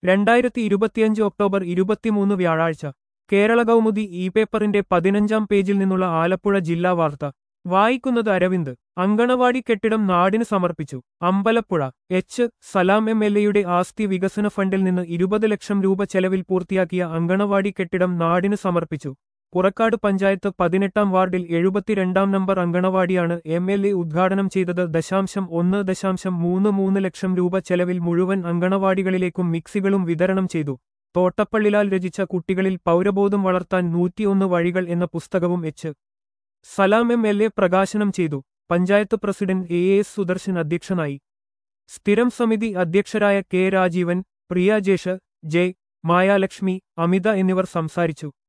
രണ്ടായിരത്തി ഇരുപത്തിയഞ്ച് ഒക്ടോബർ ഇരുപത്തിമൂന്ന് വ്യാഴാഴ്ച കേരള കൗമുദി ഇ പേപ്പറിന്റെ പതിനഞ്ചാം പേജിൽ നിന്നുള്ള ആലപ്പുഴ ജില്ലാ വാർത്ത വായിക്കുന്നത് അരവിന്ദ് അങ്കണവാടി കെട്ടിടം നാടിന് സമർപ്പിച്ചു Ambalappuzha H Salam M L എയുടെ ആസ്തി വികസന ഫണ്ടിൽ നിന്ന് ഇരുപത് ലക്ഷം രൂപ ചെലവിൽ പൂർത്തിയാക്കിയ അങ്കണവാടി കെട്ടിടം നാടിന് സമർപ്പിച്ചു പുറക്കാട് പഞ്ചായത്ത് പതിനെട്ടാം വാർഡിൽ എഴുപത്തിരണ്ടാം നമ്പർ അങ്കണവാടിയാണ് എം എൽ എ ഉദ്ഘാടനം ചെയ്തത് ദശാംശം ഒന്ന് ദശാംശം മൂന്ന് മൂന്ന് ലക്ഷം രൂപ ചെലവിൽ മുഴുവൻ അങ്കണവാടികളിലേക്കും മിക്സികളും വിതരണം ചെയ്തു തോട്ടപ്പള്ളിലാൽ രചിച്ച കുട്ടികളിൽ പൗരബോധം വളർത്താൻ നൂറ്റിയൊന്ന് വഴികൾ എന്ന പുസ്തകവും H Salam M L A പ്രകാശനം ചെയ്തു panchayat president A S Sudarshan അധ്യക്ഷനായി സ്ഥിരം സമിതി അധ്യക്ഷരായ കെ രാജീവൻ പ്രിയ ജേഷ് ജെ മായാലക്ഷ്മി അമിത എന്നിവർ സംസാരിച്ചു